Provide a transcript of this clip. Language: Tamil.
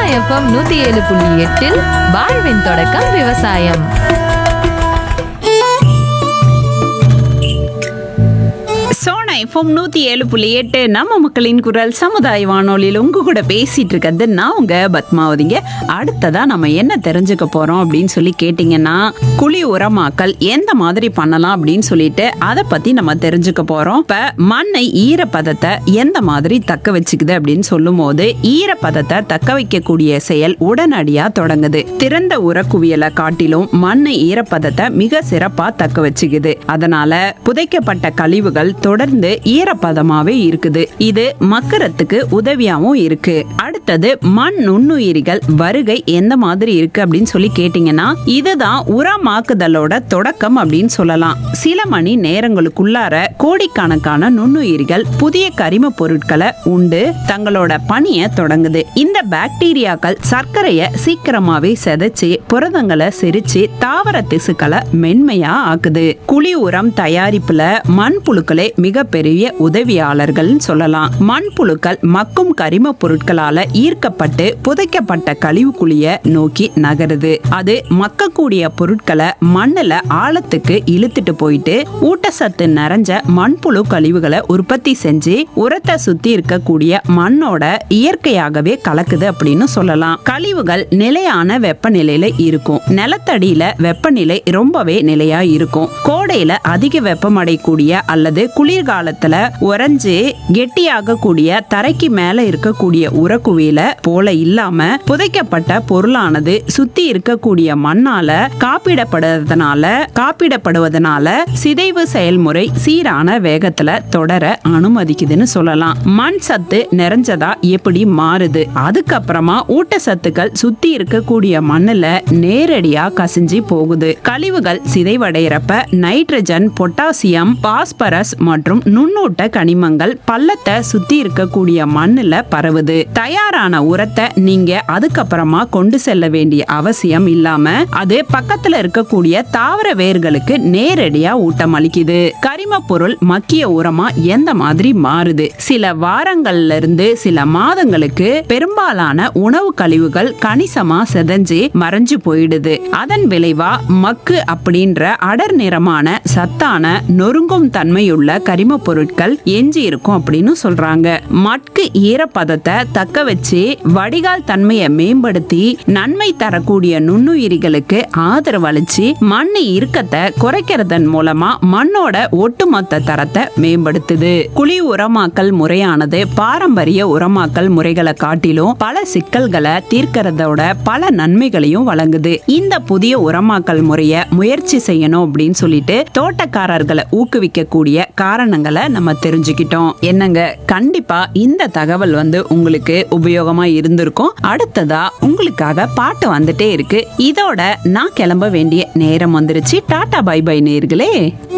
எஃப்எம் நூத்தி ஏழு புள்ளி எட்டில் வாழ்வின் தொடக்கம் விவசாயம் சோனா எஃப்எம் நூத்தி ஏழு புள்ளி எட்டு நம்ம மக்களின் குரல் சமுதாய வானொலியில் உங்க கூட பேசிட்டு இருக்கிறது நான் உங்க பத்மாவதிங்க அடுத்ததா நம்ம என்ன தெரிஞ்சுக்க போறோம் அப்படின்னு சொல்லி கேட்டிங்கன்னா குழி உரமாக்கல் எந்த மாதிரி பண்ணலாம் அப்படின்னு சொல்லிட்டு அதை பத்தி நம்ம தெரிஞ்சுக்க போறோம் இப்ப மண்ணை ஈரப்பதத்தை எந்த மாதிரி தக்க வச்சுக்குது அப்படின்னு சொல்லும் போது ஈரப்பதத்தை தக்க வைக்கக்கூடிய செயல் உடனடியா தொடங்குது திறந்த உரக்குவியலை காட்டிலும் மண்ணை ஈரப்பதத்தை மிக சிறப்பா தக்க வச்சுக்குது அதனால புதைக்கப்பட்ட கழிவுகள் தொடர்ந்து ஈரப்பதமாவே இருக்குது இது மக்கறதுக்கு உதவியாவும் இருக்கு அடுத்தது மண் நுண்ணுயிரிகள் வருகை எந்த மாதிரி இருக்கு அப்படின்னு சொல்லி கேட்டீங்கன்னா இதுதான் உரமாக்குதலோட தொடக்கம் அப்படின்னு சொல்லலாம் சில மணி நேரங்களுக்குள்ளார கோடிக்கணக்கான நுண்ணுயிரிகள் புதிய கரிம பொருட்களை உண்டு தங்களோட பணியை தொடங்குது இந்த பாக்டீரியாக்கள் சர்க்கரைய சீக்கிரமாவே செதைச்சு புரதங்களை செரிச்சு தாவர திசுக்களை மென்மையா ஆக்குது குழி உரம் தயாரிப்புல மண்புழுக்களே மிகப்பெரிய உதவியாளர்கள்னு சொல்லலாம் மண்புழுக்கள் மக்கும் கரிம பொருட்களால ஈர்க்கப்பட்டு புதைக்கப்பட்ட கழிவு குழிய நோக்கி நகருது அது மக்கக்கூடிய பொருட்களை மண்ணுல ஆழத்துக்கு இழுத்துட்டு போயிட்டு ஊட்டச்சத்து நிறைஞ்ச மண்புழு கழிவுகளை உற்பத்தி செஞ்சு உரத்தை சுத்தி இருக்கக்கூடிய மண்ணோட இயற்கையாகவே கலக்குது அப்படின்னு சொல்லலாம் கழிவுகள் நிலையான வெப்பநிலையில இருக்கும் நிலத்தடியில வெப்பநிலை ரொம்பவே நிலையா இருக்கும் கோடையில அதிக வெப்பமடையக்கூடிய அல்லது குளிர்காலத்துல உறைஞ்சு கெட்டியாகக்கூடிய தரைக்கு மேல இருக்கக்கூடிய உரக்குவியல போல இல்லாம புதைக்கப்பட்ட பொருளானது சுத்தி இருக்கக்கூடிய மண்ணால காப்பிடப்படுவதனால காப்பிடப்படுவதனால சிதைவு செயல்முறை சீரான வேகத்துல தொடர அனுமதிக்குதுன்னு சொல்லலாம் மண் சத்து நிறைஞ்சதா எப்படி மாறுது அதுக்கப்புறமா ஊட்டச்சத்துக்கள் சுத்தி இருக்கக்கூடிய மண்ணுல நேரடியா கசிஞ்சு போகுது கழிவுகள் சிதைவடைகிறப்ப நைட்ரஜன் பொட்டாசியம் பாஸ்பரஸ் மற்றும் நுண்ணூட்ட கனிமங்கள் பள்ளத்தை சுத்தி இருக்கக்கூடிய மண்ணுல பரவுது தயாரான உரத்தை நீங்க அதுக்கப்புறமா கொண்டு செல்ல வேண்டிய அவசியம் இல்லாம அது பக்கத்துல இருக்கக்கூடிய தாவர வேர்களுக்கு நேரடியா ஊட்டம் அளிக்குது கரிம பொருள் மக்கிய உரமா எந்த மாதிரி மாறுது சில வாரங்கள்ல இருந்து சில மாதங்களுக்கு பெரும்பாலான உணவு கழிவுகள் கணிசமா செதஞ்சு மறைஞ்சு போயிடுது அதன் விளைவா மக்கு அப்படின்ற அடர் நிறமான சத்தான நொறுங்கும் தன்மையுள்ள கரிம பொருட்கள் எஞ்சி இருக்கும் அப்படின்னு சொல்றாங்க மட்கு ஈரப்பதத்தை தக்க வச்சு வடிகால் தன்மையை மேம்படுத்தி நன்மை தரக்கூடிய நுண்ணுயிரிகளுக்கு ஆதரவளிச்சு மண் இறுக்கத்தை குறைக்கிறதன் மூலமா மண்ணோட ஒட்டுமொத்த தரத்தை மேம்படுத்துது குழி உரமாக்கல் முறையானது பாரம்பரிய உரமாக்கல் முறைகளை காட்டிலும் பல சிக்கல்களை தீர்க்கறதோட பல நன்மைகளையும் வழங்குது இந்த புதிய உரமாக்கல் முறைய முயற்சி செய்யணும் அப்படின்னு சொல்லிட்டு தோட்டக்காரர்களை ஊக்குவிக்கக்கூடிய காரணங்களை நம்ம தெரிஞ்சுக்கிட்டோம் என்னங்க கண்டிப்பா இந்த தகவல் வந்து உங்களுக்கு உபயோகமா இருந்திருக்கும் அடுத்ததா உங்களுக்காக பாட்டு வந்துட்டே இருக்கு இதோட நான் கிளம்ப வேண்டிய நேரம் வந்துருச்சு டாடா பை பை நேர்களே